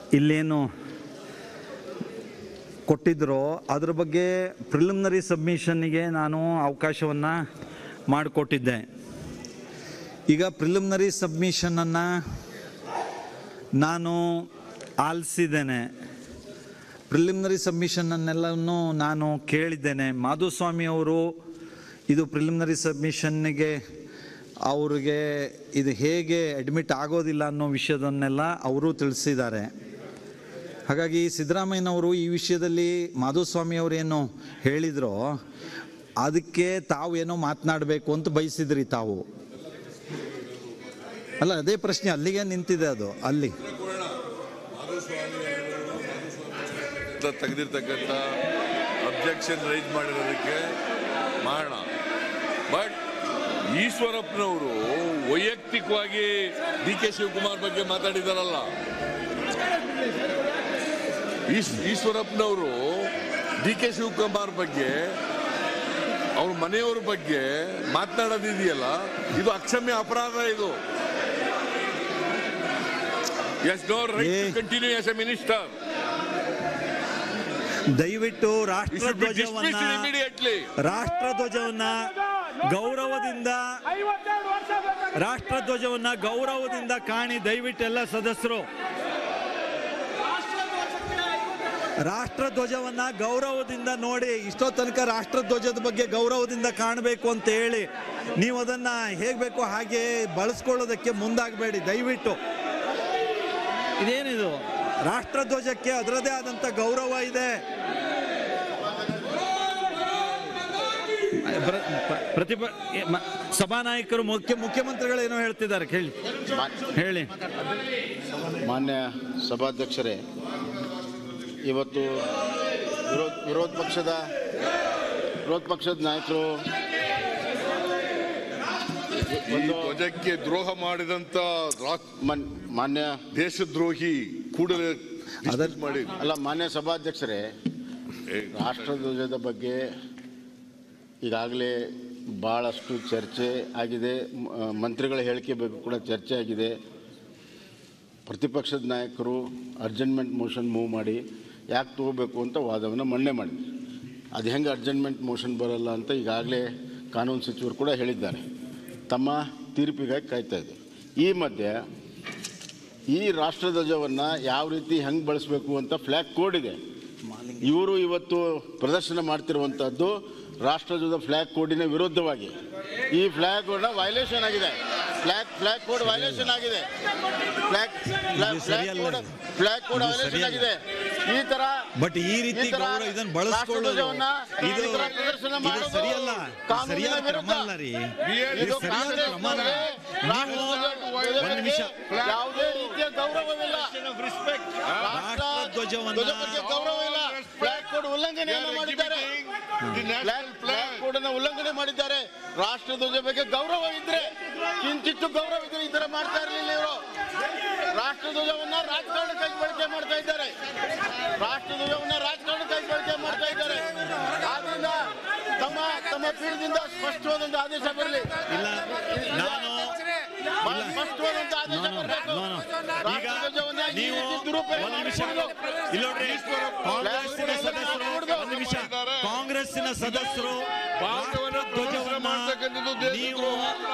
ಇಲ್ಲೇನು ಕೊಟ್ಟಿದ್ರೋ ಅದ್ರ ಬಗ್ಗೆ ಪ್ರಿಲಿಮಿನರಿ ಸಬ್ಮಿಷನ್ನಿಗೆ ನಾನು ಅವಕಾಶವನ್ನು ಮಾಡಿಕೊಟ್ಟಿದ್ದೆ ಈಗ ಪ್ರಿಲಿಮಿನರಿ ಸಬ್ಮಿಷನನ್ನು ನಾನು ಆಲಿಸಿದ್ದೇನೆ ಪ್ರಿಲಿಮಿನರಿ ಸಬ್ಮಿಷನ್ನನ್ನೆಲ್ಲವನ್ನು ನಾನು ಕೇಳಿದ್ದೇನೆ ಮಾಧುಸ್ವಾಮಿ ಅವರು ಇದು ಪ್ರಿಲಿಮಿನರಿ ಸಬ್ಮಿಷನ್ನಿಗೆ ಅವ್ರಿಗೆ ಇದು ಹೇಗೆ ಅಡ್ಮಿಟ್ ಆಗೋದಿಲ್ಲ ಅನ್ನೋ ವಿಷಯದನ್ನೆಲ್ಲ ಅವರು ತಿಳಿಸಿದ್ದಾರೆ ಹಾಗಾಗಿ ಸಿದ್ದರಾಮಯ್ಯನವರು ಈ ವಿಷಯದಲ್ಲಿ ಮಾಧುಸ್ವಾಮಿ ಅವರೇನು ಹೇಳಿದ್ರೋ ಅದಕ್ಕೆ ತಾವು ಏನೋ ಮಾತನಾಡಬೇಕು ಅಂತ ಬಯಸಿದ್ರಿ ತಾವು ಅಲ್ಲ ಅದೇ ಪ್ರಶ್ನೆ ಅಲ್ಲಿಗೆ ನಿಂತಿದೆ ಅದು ಅಲ್ಲಿ ಅಂತ ತೆಗೆದಿರ್ತಕ್ಕಂಥ ಅಬ್ಜೆಕ್ಷನ್ ರೈಸ್ ಮಾಡಿರೋದಕ್ಕೆ ಮಾಡೋಣ ಬಟ್ ಈಶ್ವರಪ್ಪನವರು ವೈಯಕ್ತಿಕವಾಗಿ ಡಿ ಕೆ ಶಿವಕುಮಾರ್ ಬಗ್ಗೆ ಮಾತಾಡಿದಾರಲ್ಲ ಈಶ್ ಈಶ್ವರಪ್ಪನವರು ಡಿ ಕೆ ಶಿವಕುಮಾರ್ ಬಗ್ಗೆ ಅವ್ರ ಮನೆಯವ್ರ ಬಗ್ಗೆ ಮಾತನಾಡೋದಿದೆಯಲ್ಲ ಇದು ಅಕ್ಷಮ್ಯ ಅಪರಾಧ ಇದು ಎಸ್ ನೋ ರೈಟ್ ಏ. ಕಂಟಿನ್ಯೂ ಎಸ್ ಎ ಮಿನಿಸ್ಟರ್ ದಯವಿಟ್ಟು ರಾಷ್ಟ್ರಧ್ವಜವನ್ನ ಇಮಿಡಿಯೇಟ್ಲಿ ರಾಷ್ಟ್ರಧ್ವಜವನ್ನ ಗೌರವದಿಂದ ರಾಷ್ಟ್ರಧ್ವಜವನ್ನ ಗೌರವದಿಂದ ಕಾಣಿ ದಯವಿಟ್ಟು ಎಲ್ಲ ಸದಸ್ಯರು ರಾಷ್ಟ್ರಧ್ವಜವನ್ನ ಗೌರವದಿಂದ ನೋಡಿ ಇಷ್ಟೋ ತನಕ ರಾಷ್ಟ್ರಧ್ವಜದ ಬಗ್ಗೆ ಗೌರವದಿಂದ ಕಾಣಬೇಕು ಅಂತ ಹೇಳಿ ನೀವು ಅದನ್ನ ಹೇಗ್ ಬೇಕೋ ಹಾಗೆ ಬಳಸ್ಕೊಳ್ಳೋದಕ್ಕೆ ಮುಂದಾಗಬೇಡಿ ದಯವಿಟ್ಟು ಇದೇನಿದು ರಾಷ್ಟ್ರಧ್ವಜಕ್ಕೆ ಅದರದೇ ಆದಂತ ಗೌರವ ಇದೆ ಪ್ರ- ಪ್ರ- ಪ್ರತಿಭ ಏ, ಮ- ಸಭಾನಾಯಕರು ಮುಖ್ಯ ಮುಖ್ಯಮಂತ್ರಿಗಳು ಏನೋ ಹೇಳ್ತಿದ್ದಾರೆ ಕೇಳಿ ಹೇಳಿ ಮಾನ್ಯ ಸಭಾಧ್ಯಕ್ಷರೇ ಇವತ್ತು ವಿರೋಧ ವಿರೋಧ ಪಕ್ಷದ ವಿರೋಧ ಪಕ್ಷದ ನಾಯಕರು ಈ ಧ್ವಜಕ್ಕೆ ದ್ರೋಹ ಮಾಡಿದಂತ ರಾ- ಮನ್ ಮಾನ್ಯ ದೇಶದ್ರೋಹಿ ಕೂಡಲೇ dismiss ಮಾಡಿ ಅಲ್ಲ ಮಾನ್ಯ ಸಭಾಧ್ಯಕ್ಷರೇ ಏ, ರಾಷ್ಟ್ರಧ್ವಜದ ಬಗ್ಗೆ ಈಗಾಗಲೇ ಭಾಳಷ್ಟು ಚರ್ಚೆ ಆಗಿದೆ ಮ- ಮಂತ್ರಿಗಳ ಹೇಳಿಕೆ ಬಗ್ಗೆ ಕೂಡ ಚರ್ಚೆ ಆಗಿದೆ ಪ್ರತಿಪಕ್ಷದ ನಾಯಕರು ಅರ್ಜೆಂಟ್ಮೆಂಟ್ ಮೋಷನ್ ಮೂವ್ ಮಾಡಿ ಯಾಕೆ ತಗೋಬೇಕು ಅಂತ ವಾದವನ್ನು ಮಂಡನೆ ಮಾಡಿದ್ರು ಅದು ಹೆಂಗೆ ಅರ್ಜೆಂಟ್ಮೆಂಟ್ ಮೋಷನ್ ಬರಲ್ಲ ಅಂತ ಈಗಾಗಲೇ ಕಾನೂನು ಸಚಿವರು ಕೂಡ ಹೇಳಿದ್ದಾರೆ ತಮ್ಮ ತೀರ್ಪಿಗಾಗಿ ಕಾಯ್ತಾ ಇದ್ದಾರೆ ಈ ಮಧ್ಯೆ ಈ ರಾಷ್ಟ್ರಧ್ವಜವನ್ನು ಯಾವ ರೀತಿ ಹೆಂಗೆ ಬಳಸಬೇಕು ಅಂತ ಫ್ಲ್ಯಾಗ್ ಕೋಡ್ ಇದೆ ಇವರು ಇವತ್ತು ಪ್ರದರ್ಶನ ಮಾಡ್ತಿರುವಂಥದ್ದು ರಾಷ್ಟ್ರಧ್ವಜ ಫ್ಲ್ಯಾಗ್ ಕೋಡಿನ ವಿರುದ್ಧವಾಗಿ ಈ ಫ್ಲ್ಯಾಗ್ ವೈಲೇಷನ್ ಆಗಿದೆ ಫ್ಲ್ಯಾಗ್ ಫ್ಲ್ಯಾಗ್ ಕೋಡ್ ವೈಲೇಷನ್ ಆಗಿದೆ ಫ್ಲ್ಯಾಗ್ ಫ್ಲ್ಯಾಗ್ ಸರಿಯಲ್ಲ ಕೋಡ್ ಇದು. ಫ್ಲ್ಯಾಗ್ ಕೋಡ್ ಇದು ವೈಲೇಷನ್ ಸರಿಯಲ್ಲ. ಆಗಿದೆ ಈ ತರ ಬಟ್ ಈ ರೀತಿ ಈ ತರ ಗೌರವ ಇದನ್ನ ಬಳಸ್ಕೊಳ್ಳೋದು ರಾಷ್ಟ್ರಧ್ವಜವನ್ನ ಇದು ಈ ತರ ಪ್ರದರ್ಶನ ಇದು ಮಾಡೋದು ಸರಿಯಲ್ಲ ಇದು ಕಾನೂನಿನ ಸರಿಯಾದ ಕ್ರಮ ವಿರುದ್ಧ. ಅಲ್ಲ ರೀ ಇದು ಇದು ಸರಿಯಾದ ಕಾಂಗ್ರೆಸ್ ಕ್ರಮ ಅಲ್ಲ ರಾಷ್ಟ್ರಧ್ವಜ ಒಂದು ನಿಮಿಷ. ಯಾವುದೇ ರೀತಿಯ ಗೌರವವಿಲ್ಲ ರಾಷ್ಟ್ರ ಧ್ವಜವನ್ನ ಧ್ವಜ ಬಗ್ಗೆ ಗೌರವ ಇಲ್ಲ ಫ್ಲಾಗ್ ಕೋಡ್ ಉಲ್ಲಂಘನೆಯನ್ನು ಮಾಡಿದ್ದಾರೆ ಫ್ಲಾಗ್ ಫ್ಲಾಗ್ ಕೋಡ್ ಅನ್ನು ಉಲ್ಲಂಘನೆ ಮಾಡಿದ್ದಾರೆ ರಾಷ್ಟ್ರ ಧ್ವಜ ಬಗ್ಗೆ ಗೌರವ ಇದ್ರೆ ಕಿಂಚಿತ್ತು ಗೌರವ ಇದ್ರೆ ಈ ತರ ಮಾಡ್ತಾ ಇರಲಿಲ್ಲ ಇವರು ರಾಷ್ಟ್ರ ಧ್ವಜವನ್ನ ರಾಜಕಾರಣಕ್ಕಾಗಿ ಬಳಕೆ ಮಾಡ್ತಾ ಇದ್ದಾರೆ ರಾಷ್ಟ್ರ ಧ್ವಜವನ್ನ ರಾಜಕಾರಣಕ್ಕಾಗಿ ಬಳಕೆ ಮಾಡ್ತಾ ಇದ್ದಾರೆ ಆದ್ರಿಂದ ತಮ್ಮ ತಮ್ಮ ಪೀಠದಿಂದ ಸ್ಪಷ್ಟವಾದಂತ ಆದೇಶ ಬರಲಿ ಇಲ್ಲ ನಾನು ಬಹಳ ಸ್ಪಷ್ಟವಾದಂತ ಆದೇಶ ನಾನು- ಬರಬೇಕು ನಾನು- ಈಗ ರಾಷ್ಟ್ರಧ್ವಜವನ್ನ ಈ ನೀವು ರೀತಿ ದುರುಪಯೋಗ ಒಂದು ನಿಮಿಷ ಮಾಡ್ಕೊಳ್ಳೋದು. ಇಲ್ಲ ನೋಡ್ರಿ ಕಾಂಗ್ರೆಸ್ಸಿನ ಸದಸ್ಯರು ಒಂದು ನಿಮಿಷ ಕಾಂಗ್ರೆಸ್ಸಿನ ಸದಸ್ಯರು ಭಾರತವನ್ನು ಧ್ವಜವನ್ನ ಮಾಡ್ತಕ್ಕಂಥದ್ದು ನೀವು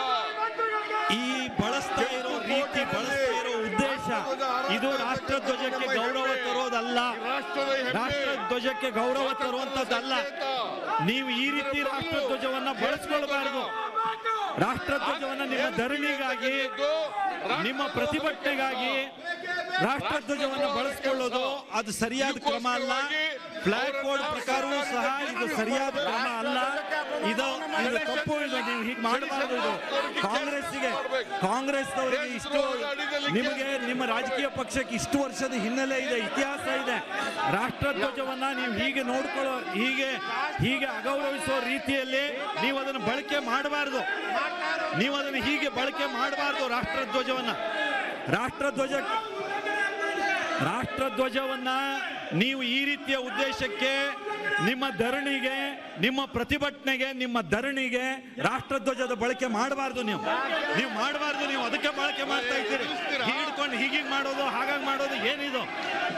ಈ ಬಳಸ್ತಾ ಇರೋ ರೀತಿ ಬಳಸ್ತಾ ಇರೋ ಉದ್ದೇಶ ಇದು ರಾಷ್ಟ್ರ ಧ್ವಜಕ್ಕೆ ಗೌರವ ತರೋದಲ್ಲ ರಾಷ್ಟ್ರದ ಹೆಮ್ಮೆ ರಾಷ್ಟ್ರ ಧ್ವಜಕ್ಕೆ ಗೌರವ ತರುವಂತದ್ದಲ್ಲ ನೀವು ಈ ರೀತಿ ರಾಷ್ಟ್ರ ಧ್ವಜವನ್ನ ಬಳಸ್ಕೊಳ್ಬಾರ್ದು ರಾಷ್ಟ್ರ ಧ್ವಜವನ್ನ ನಿಮ್ಮ ಧರಣಿಗಾಗಿ ನಿಮ್ಮ ಪ್ರತಿಭಟನೆಗಾಗಿ ರಾಷ್ಟ್ರ ಧ್ವಜವನ್ನ ಬಳಸ್ಕೊಳ್ಳೋದು ಅದು ಸರಿಯಾದ ಕ್ರಮ ಅಲ್ಲ ಫ್ಲಾಗ್ ಕೋಡ್ ಪ್ರಕಾರವೂ ಸಹ ಇದು ಸರಿಯಾದ ಕ್ರಮ ಅಲ್ಲ ಇದು ಇದು ತಪ್ಪು ಇದು ನೀವು ಹೀಗೆ ಮಾಡಬಾರ್ದು ಇದು ಕಾಂಗ್ರೆಸ್ಸಿಗೆ ಕಾಂಗ್ರೆಸ್ನವರಿಗೆ ಇಷ್ಟು ನಿಮಗೆ ನಿಮ್ಮ ರಾಜಕೀಯ ಪಕ್ಷಕ್ಕೆ ಇಷ್ಟು ವರ್ಷದ ಹಿನ್ನೆಲೆ ಇದೆ ಇತಿಹಾಸ ಇದೆ ರಾಷ್ಟ್ರ ಧ್ವಜವನ್ನ ನೀವು ಹೀಗೆ ನೋಡ್ಕೊಳ್ಳೋ ಹೀಗೆ ಹೀಗೆ ಅಗೌರವಿಸುವ ರೀತಿಯಲ್ಲಿ ನೀವು ಅದನ್ನು ಬಳಕೆ ಮಾಡಬಾರ್ದು ನೀವು ಅದನ್ನು ಹೀಗೆ ಬಳಕೆ ಮಾಡಬಾರ್ದು ರಾಷ್ಟ್ರ ಧ್ವಜವನ್ನ ರಾಷ್ಟ್ರ ಧ್ವಜ ರಾಷ್ಟ್ರ ಧ್ವಜವನ್ನ ನೀವು ಈ ರೀತಿಯ ಉದ್ದೇಶಕ್ಕೆ ನಿಮ್ಮ ಧರಣಿಗೆ ನಿಮ್ಮ ಪ್ರತಿಭಟನೆಗೆ ನಿಮ್ಮ ಧರಣಿಗೆ ರಾಷ್ಟ್ರ ಧ್ವಜದ ಬಳಕೆ ಮಾಡಬಾರ್ದು ನೀವು ನೀವು ಮಾಡಬಾರ್ದು ನೀವು ಅದಕ್ಕೆ ಬಳಕೆ ಮಾಡ್ತಾ ಇದ್ದೀರಿ ಹಿಡ್ಕೊಂಡು ಹೀಗೆ ಮಾಡೋದು ಹಾಗಾಗಿ ಮಾಡೋದು ಏನಿದು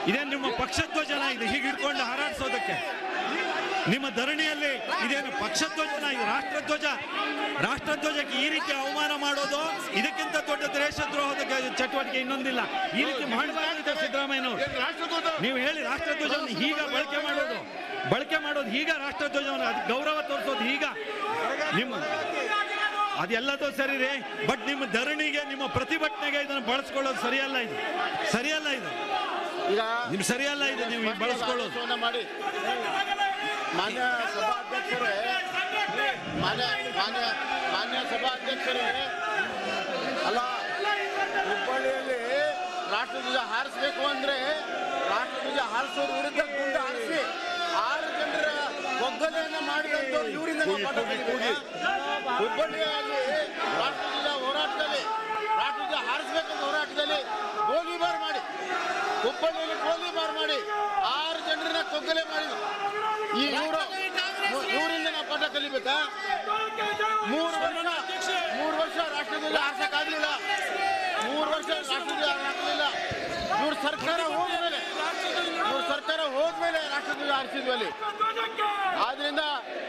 ಇದೇನು ನಿಮ್ಮ ಪಕ್ಷಧ್ವಜನ ಇದು ಹೀಗೆ ಹಿಡ್ಕೊಂಡು ಹಾರಾಡಿಸೋದಕ್ಕೆ ನಿಮ್ಮ ಧರಣಿಯಲ್ಲಿ ಇದೇನು ಪಕ್ಷಧ್ವಜನ ಇದು ರಾಷ್ಟ್ರಧ್ವಜ ರಾಷ್ಟ್ರಧ್ವಜಕ್ಕೆ ಈ ರೀತಿ ಅವಮಾನ ಮಾಡೋದು ಇದಕ್ಕಿಂತ ದೊಡ್ಡ ದೇಶದ್ರೋಹದ ಗ- ಚಟುವಟಿಕೆ ಇನ್ನೊಂದಿಲ್ಲ ಈ ರೀತಿ ಮಾಡಬಾರ್ದು ಸಿದ್ದರಾಮಯ್ಯನವರು ಏನ್ ರಾಷ್ಟ್ರಧ್ವಜ ನೀವು ಹೇಳಿ ರಾಷ್ಟ್ರಧ್ವಜವನ್ನು ಹೀಗ ಬಳಕೆ ಮಾಡೋದು ಬಳಕೆ ಮಾಡೋದು ಹೀಗ ರಾಷ್ಟ್ರಧ್ವಜವನ್ನು ಅದು ಗೌರವ ತೋರಿಸೋದು ಹೀಗ ನಿಮ್ಮ ಅದೆಲ್ಲದೂ ಸರಿ ರೀ ಬಟ್ ನಿಮ್ಮ ಧರಣಿಗೆ ನಿಮ್ಮ ಪ್ರತಿಭಟನೆಗೆ ಇದನ್ನು ಬಳಸ್ಕೊಳ್ಳೋದು ಸರಿಯಲ್ಲ ಇದು ಸರಿಯಲ್ಲ ಇದು ಈಗ ನಿಮ್ ಸರಿಯಲ್ಲ ಇದು ನೀವು ಹೀಗ್ ಬಳಸ್ಕೊಳ್ಳೋದು ಆದೇಶವನ್ನ ಮಾಡಿ ಮಾನ್ಯ ಸಭಾಧ್ಯಕ್ಷರೇ ಮಾನ್ಯ ಮಾನ್ಯ ಮಾನ್ಯ ಸಭಾಧ್ಯಕ್ಷರೇ ಅಲ್ಲ ಹುಬ್ಬಳ್ಳಿಯಲ್ಲಿ ರಾಷ್ಟ್ರಧ್ವಜ ಹಾರಿಸ್ಬೇಕು ಅಂದ್ರೆ ರಾಷ್ಟ್ರಧ್ವಜ ಹಾರಿಸೋದ್ರ ವಿರುದ್ಧ ಗುಂಡು ಹಾರಿಸಿ ಆರು ಜನರ ಒಗ್ಗಲೆಯನ್ನ ಮಾಡಿದಂತವ್ರು ಇವರಿಂದ ನಾವು ಪಾಠ ಕಲಿಬೇಕಾ? ಹುಬ್ಬಳ್ಳಿಯಲ್ಲಿ ರಾಷ್ಟ್ರಧ್ವಜ ಹೋರಾಟದಲ್ಲಿ ರಾಷ್ಟ್ರಧ್ವಜ ಹಾರಿಸ್ಬೇಕಂತ ಹೋರಾಟದಲ್ಲಿ ಗೋಲಿಬಾರ್ ಮಾಡಿ ಹುಬ್ಬಳ್ಳಿಯಲ್ಲಿ ಗೋಲಿಬಾರ್ ಮಾಡಿ ಆರು ಜನರನ್ನ ಕೊಗ್ಗಲೆ ಮಾಡಿ ಈ ಇವರು ಇವರಿಂದ ನಾವು ಪಾಠ ಕಲಿಬೇಕಾ ಮೂರು ವರ್ಷ ಮೂರು ವರ್ಷ ರಾಷ್ಟ್ರಧ್ವಜ ಹಾರ್ಸಕ್ಕಾಗ್ಲಿಲ್ಲ ಮೂರು ವರ್ಷ ರಾಷ್ಟ್ರಧ್ವಜ ಹಾಕಲಿಲ್ಲ ಇವ್ರ ಸರ್ಕಾರ ಹೋದ್ಮೇಲೆ ಇವ್ರ ಸರ್ಕಾರ ಹೋದ್ಮೇಲೆ ರಾಷ್ಟ್ರಧ್ವಜ ಹಾರಿಸಿದ್ವಿ ಅಲ್ಲಿ ಆದ್ರಿಂದ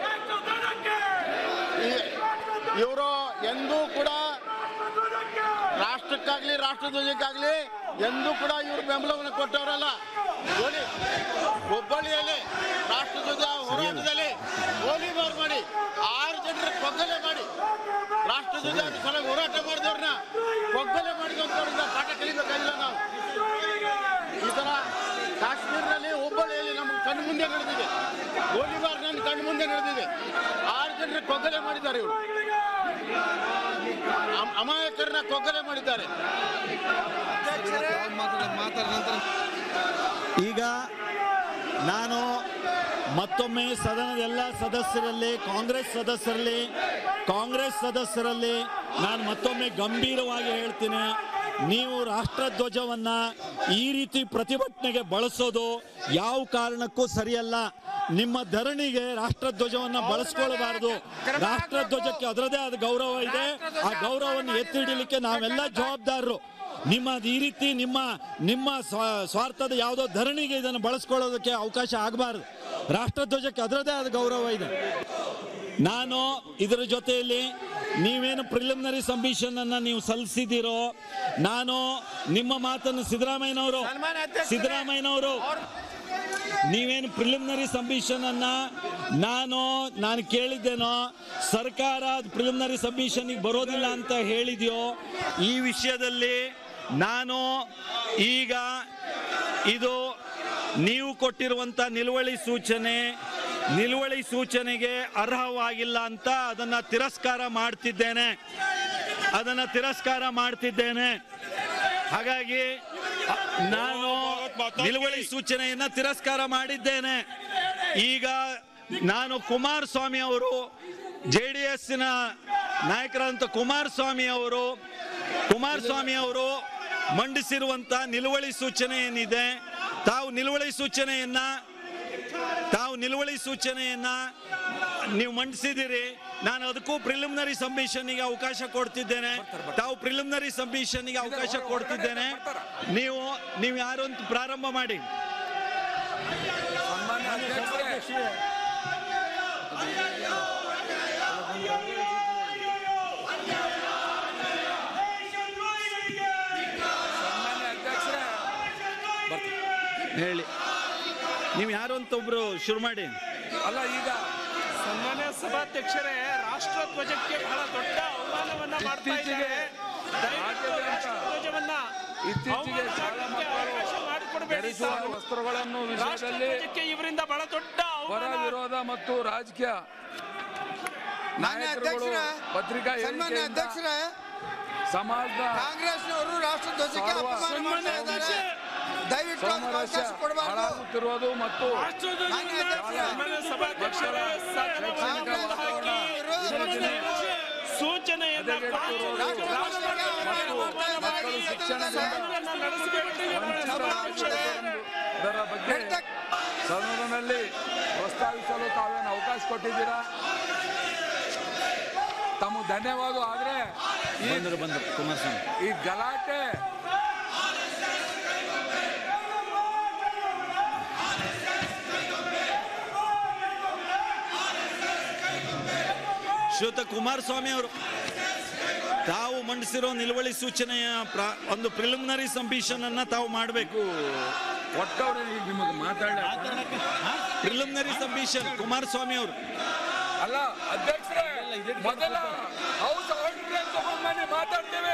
ಇವರು ಎಂದೂ ಕೂಡ ರಾಷ್ಟ್ರಕ್ಕಾಗ್ಲಿ ರಾಷ್ಟ್ರಧ್ವಜಕ್ಕಾಗ್ಲಿ ಎಂದೂ ಕೂಡ ಇವರು ಬೆಂಬಲವನ್ನು ಕೊಟ್ಟವರಲ್ಲ ನೋಡಿ ಹುಬ್ಬಳ್ಳಿಯಲ್ಲಿ ರಾಷ್ಟ್ರಧ್ವಜ ಹೋರಾಟದಲ್ಲಿ ಗೋಲಿಬಾರ್ ಮಾಡಿ ಆರು ಜನರ ಕೊಗ್ಗಲೆ ಮಾಡಿ ರಾಷ್ಟ್ರಧ್ವಜ ಸಲ ಹೋರಾಟ ಮಾಡಿದವ್ರನ್ನ ಕೊಗ್ಗಲೆ ಮಾಡಿದಂಥವ್ರಿಂದ ಪಾಠ ಕಲಿಬೇಕಾಗಿಲ್ಲ ನಾವು ಈ ತರ ಕಾಶ್ಮೀರದಲ್ಲಿ ಹುಬ್ಬಳ್ಳಿಯಲ್ಲಿ ನಮ್ಮ ಕಣ್ಣು ಮುಂದೆ ನಡೆದಿದೆ ಗೋಲಿಬಾರ್ ನನ್ನ ಕಣ್ಣು ಮುಂದೆ ನಡೆದಿದೆ ಆರು ಜನರ ಕೊಗ್ಗಲೆ ಮಾಡಿದ್ದಾರೆ ಇವರು ಅಮ್- ಅಮಾಯಕರನ್ನ ಕೊಗ್ಗಲೆ ಮಾಡಿದ್ದಾರೆ ಈಗ ನಾನು ಮತ್ತೊಮ್ಮೆ ಸದನದ ಎಲ್ಲ ಸದಸ್ಯರಲ್ಲಿ ಕಾಂಗ್ರೆಸ್ ಸದಸ್ಯರಲ್ಲಿ ಕಾಂಗ್ರೆಸ್ ಸದಸ್ಯರಲ್ಲಿ ನಾನು ಮತ್ತೊಮ್ಮೆ ಗಂಭೀರವಾಗಿ ಹೇಳ್ತೀನಿ ನೀವು ರಾಷ್ಟ್ರಧ್ವಜವನ್ನ ಈ ರೀತಿ ಪ್ರತಿಭಟನೆಗೆ ಬಳಸೋದು ಯಾವ ಕಾರಣಕ್ಕೂ ಸರಿಯಲ್ಲ ನಿಮ್ಮ ಧರಣಿಗೆ ರಾಷ್ಟ್ರಧ್ವಜವನ್ನ ಬಳಸ್ಕೊಳ್ಬಾರದು ರಾಷ್ಟ್ರಧ್ವಜಕ್ಕೆ ಅದರದೇ ಆದ ಗೌರವ ಇದೆ ಆ ಗೌರವವನ್ನು ಎತ್ತಿ ಹಿಡಿಲಿಕ್ಕೆ ನಾವೆಲ್ಲ ಜವಾಬ್ದಾರರು ನಿಮ್ಮ ಈ ರೀತಿ ನಿಮ್ಮ ನಿಮ್ಮ ಸ್ವ- ಸ್ವಾರ್ಥದ ಯಾವುದೋ ಧರಣಿಗೆ ಇದನ್ನು ಬಳಸ್ಕೊಳ್ಳೋದಕ್ಕೆ ಅವಕಾಶ ಆಗಬಾರ್ದು ರಾಷ್ಟ್ರಧ್ವಜಕ್ಕೆ ಅದರದೇ ಆದ ಗೌರವ ಇದೆ ನಾನು ಇದರ ಜೊತೆಯಲ್ಲಿ ನೀವೇನು ಪ್ರಿಲಿಮಿನರಿ ಸಬ್ಮಿಷನ್ ಅನ್ನ ನೀವು ಸಲ್ಲಿಸಿದ್ದೀರೋ ನಾನು ನಿಮ್ಮ ಮಾತನ್ನು ಸಿದ್ದರಾಮಯ್ಯನವರು ಸಿದ್ದರಾಮಯ್ಯನವರು ನೀವೇನು ಪ್ರಿಲಿಮಿನರಿ ಸಬ್ಮಿಷನ್ ಅನ್ನ ನಾನು ನಾನು ಕೇಳಿದ್ದೇನೋ ಸರ್ಕಾರ ಪ್ರಿಲಿಮಿನರಿ ಸಬ್ಮಿಷನ್ಗೆ ಬರೋದಿಲ್ಲ ಅಂತ ಹೇಳಿದ್ಯೋ ಈ ವಿಷಯದಲ್ಲಿ ನಾನು ಈಗ ಇದು ನೀವು ಕೊಟ್ಟಿರುವಂತ ನಿಲುವಳಿ ಸೂಚನೆ ನಿಲುವಳಿ ಸೂಚನೆಗೆ ಅರ್ಹವಾಗಿಲ್ಲ ಅಂತ ಅದನ್ನ ತಿರಸ್ಕಾರ ಮಾಡ್ತಿದ್ದೇನೆ ಅದನ್ನ ತಿರಸ್ಕಾರ ಮಾಡ್ತಿದ್ದೇನೆ ಹಾಗಾಗಿ ಅ- ನಾನು ನಿಲುವಳಿ ಸೂಚನೆಯನ್ನ ತಿರಸ್ಕಾರ ಮಾಡಿದ್ದೇನೆ ಈಗ ನಾನು ಕುಮಾರಸ್ವಾಮಿ ಅವರು ಜೆ ಡಿ ಎಸ್ನ ನಾಯಕರಾದಂಥ ಕುಮಾರಸ್ವಾಮಿ ಅವರು ಕುಮಾರಸ್ವಾಮಿ ಅವರು ಮಂಡಿಸಿರುವಂತ ನಿಲುವಳಿ ಸೂಚನೆ ಏನಿದೆ ತಾವು ನಿಲುವಳಿ ಸೂಚನೆಯನ್ನ ತಾವು ನಿಲುವಳಿ ಸೂಚನೆಯನ್ನ ನೀವು ಮಂಡಿಸಿದಿರಿ ನಾನು ಅದಕ್ಕೂ ಪ್ರಿಲಿಮಿನರಿ ಸಬ್ಮಿಷನ್ಗೆ ಅವಕಾಶ ಕೊಡ್ತಿದ್ದೇನೆ ತಾವು ಪ್ರಿಲಿಮಿನರಿ ಸಬ್ಮಿಷನ್ಗೆ ಅವಕಾಶ ಕೊಡ್ತಿದ್ದೇನೆ ನೀವು ನೀವು ಯಾರು ಅಂತ ಪ್ರಾರಂಭ ಮಾಡಿ ಹೇಳಿ ನೀವು ಯಾರು ಅಂತ ಒಬ್ರು ಶುರು ಮಾಡಿ ಅಲ್ಲ ಈಗ ಸನ್ಮಾನ್ಯ ಸಭಾಧ್ಯಕ್ಷರೇ ರಾಷ್ಟ್ರಧ್ವಜಕ್ಕೆ ಬಹಳ ದೊಡ್ಡ ಅವಮಾನವನ್ನ ಮಾಡ್ತಾ ಇದ್ದಾರೆ ದಯವಿಟ್ಟು ರಾಷ್ಟ್ರಧ್ವಜವನ್ನ ಇತ್ತೀಚೆಗೆ ಅವಮಾನ ಶಾಲಾ ಮಾಡಲಿಕ್ಕೆ ಮಕ್ಕಳು ಅವಕಾಶ ಮಾಡಿಕೊಡ್ಬೇಡಿ ಧರಿಸುವ ಸರ್. ವಸ್ತ್ರಗಳನ್ನು ವಿಷಯದಲ್ಲಿ ರಾಷ್ಟ್ರಧ್ವಜಕ್ಕೆ ಇವರಿಂದ ಬಹಳ ದೊಡ್ಡ ಪರ ಅವಮಾನ ವಿರೋಧ ಮತ್ತು ರಾಜಕೀಯ ಮಾನ್ಯ ನಾಯಕರುಗಳು ಅಧ್ಯಕ್ಷರೇ, ಪತ್ರಿಕಾ ಸನ್ಮಾನ್ಯ ಹೇಳಿಕೆಯಿಂದ ಅಧ್ಯಕ್ಷರೇ ಸಮಾಜದ ಕಾಂಗ್ರೆಸ್ನವರು ರಾಷ್ಟ್ರಧ್ವಜಕ್ಕೆ ಸರ್ವ- ಅಪಮಾನ ಮಾಡ್ತಾ ಇದ್ದಾರೆ ದಯವಿಟ್ಟು ಅದಕ್ಕೆ ಸಾಮರಸ್ಯ ಅವಕಾಶ ಕೊಡಬಾರ್ದು ಹಾಳಾಗುತ್ತಿರುವುದು ಮತ್ತು ಮಾನ್ಯ ಅಧ್ಯಕ್ಷರೇ, ಸನ್ಮಾನ್ಯ ಸಭಾಧ್ಯಕ್ಷರೇ ಸದನವನ್ನು ಮುಂದೆ ಹಾಕಿ ಯೋಜನೆ ಸೂಚನೆಯನ್ನ ಪಾಲಿಸಲು ರಾಷ್ಟ್ರಧ್ವಜಕ್ಕೆ ಅವಮಾನ ಮಾಡಿ ಸದನವನ್ನ ನಡೆಸಬೇಕು ಸಭಾಧ್ಯಕ್ಷರೇ ಇದರ ಬಗ್ಗೆ ಸದನದಲ್ಲಿ ಪ್ರಸ್ತಾವಿಸಲು ತಾವೇನು ಅವಕಾಶ ಕೊಟ್ಟಿದ್ದೀರಾ ತಮ್ಮ ಧನ್ಯವಾದ ಆದ್ರೆ ಈ ಬಂದರು ಬಂದರು ಕುಮಾರಸ್ವಾಮಿ ಈ ಗಲಾಟೆ ಶ್ರೀಯುತ ಕುಮಾರಸ್ವಾಮಿ ಅವರು ತಾವು ಮಂಡಿಸಿರೋ ನಿಲುವಳಿ ಸೂಚನೆಯ ಪ್ರ- ಒಂದು ಪ್ರಿಲಿಮಿನರಿ ಸಂಬಿಷನ್ ಅನ್ನ ತಾವು ಮಾಡಬೇಕು ಒಟ್ಟವ್ರೆ ಈಗ ನಿಮಗೆ ಮಾತಾಡ ಪ್ರಿಲಿಮಿನರಿ ಸಂಬಿಷನ್ ಕುಮಾರಸ್ವಾಮಿ ಅವರು ಅಲ್ಲ ಅಧ್ಯಕ್ಷರೇ ಮೊದಲ ಹೌಸ್ ಆರ್ಡರ್ ತಗೊಂಡ್ಬನ್ನಿ ಮಾತಾಡ್ತೇವೆ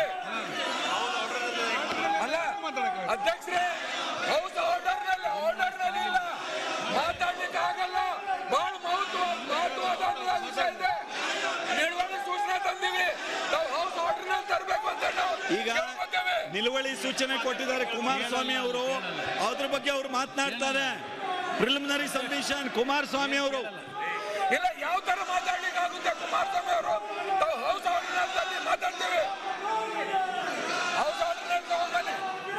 ಅಲ್ಲ ಅಧ್ಯಕ್ಷರೇ ಹೌಸ್ ಆರ್ಡರ್ ನಲ್ಲಿ ಆರ್ಡರ್ ನಲ್ಲಿ ಇಲ್ಲ ಮಾತಾಡ್ಲಿಕ್ಕೆ ಆಗಲ್ಲ ಬಹಳ ಮಹತ್ವ ಮಹತ್ವದ ವಿಷಯ ಇದೆ ನಿಲುವಳಿ ಸೂಚನೆ ತಂದೀವಿ ನಾವು ಹೌಸ್ ಆರ್ಡರ್ ನಲ್ಲಿ ತರಬೇಕು ಅಂತ ನಾವು ಈಗ ಕೇಳ್ಕೊತೇವೆ. ನಿಲುವಳಿ ಸೂಚನೆ ಕೊಟ್ಟಿದ್ದಾರೆ ಕುಮಾರಸ್ವಾಮಿ ಅವರು ಅದ್ರ ಬಗ್ಗೆ ಅವರು ಮಾತನಾಡ್ತಾರೆ ಪ್ರಿಲಿಮಿನರಿ ಸಂಬಿಷನ್ ಕುಮಾರಸ್ವಾಮಿ ಅವರು ಇಲ್ಲ ಯಾವ ತರ ಮಾತಾಡ್ಲಿಕ್ಕೆ ಆಗುತ್ತೆ ಕುಮಾರಸ್ವಾಮಿ ಅವರು ತಾವು ಹೌಸ್ ಆರ್ಡರ್ ನಲ್ಲಿ ಮಾತಾಡ್ತೇವೆ ಹೌಸ್ ಆರ್ಡರ್ ನಲ್ಲಿ ತಗೊಂಡ್ಬನ್ನಿ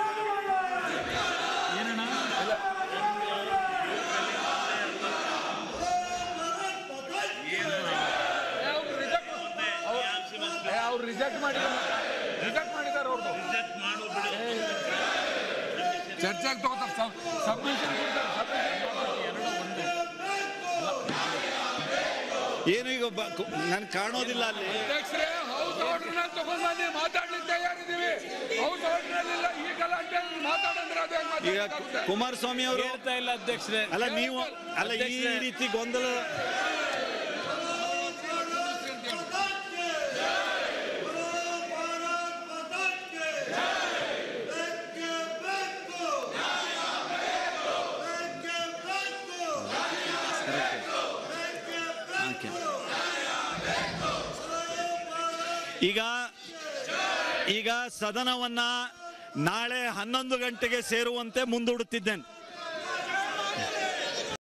ಅವ್ರು ರಿಜೆಕ್ಟ್ ಮಾಡಿದ್ದಾರೆ ರಿಜೆಕ್ಟ್ ಮಾಡಿದ್ದಾರೆ ಅವ್ರದ್ದು ಚರ್ಚೆಗೆ ತಗೋತಾರೆ ಸಬ್ಮಿಷನ್ ಏನು ಈಗ ನನ್ ಕಾಣೋದಿಲ್ಲ ಅಲ್ಲಿ ಅಧ್ಯಕ್ಷರೇ ಹೌಸ್ ಆರ್ಡರ್ ನಲ್ಲಿ ತಗೊಂಡ್ ಬನ್ನಿ ಮಾತಾಡ್ಲಿಕ್ಕೆ ತಯಾರಿದ್ದೀವಿ ಹೌಸ್ ಆರ್ಡರ್ ನಲ್ಲಿ ಇಲ್ಲ ಈ ಗಲಾಟೆಯಲ್ಲಿ ಮಾತಾಡಂದ್ರೆ ಅದು ಹೆಂಗ್ ಈಗ ಮಾತಾಡಕ್ಕಾಗುತ್ತೆ? ಕುಮಾರಸ್ವಾಮಿ ಅವರು ಹೇಳ್ತಾ ಇಲ್ಲ ಅಧ್ಯಕ್ಷರೇ ಅಲ್ಲ ನೀವು ಅಲ್ಲ ಈ ರೀತಿ ಗೊಂದಲ Okay. ಈಗ ಈಗ ಸದನವನ್ನ ನಾಳೆ ಹನ್ನೊಂದು ಗಂಟೆಗೆ ಸೇರುವಂತೆ ಮುಂದೂಡುತ್ತಿದ್ದೇನೆ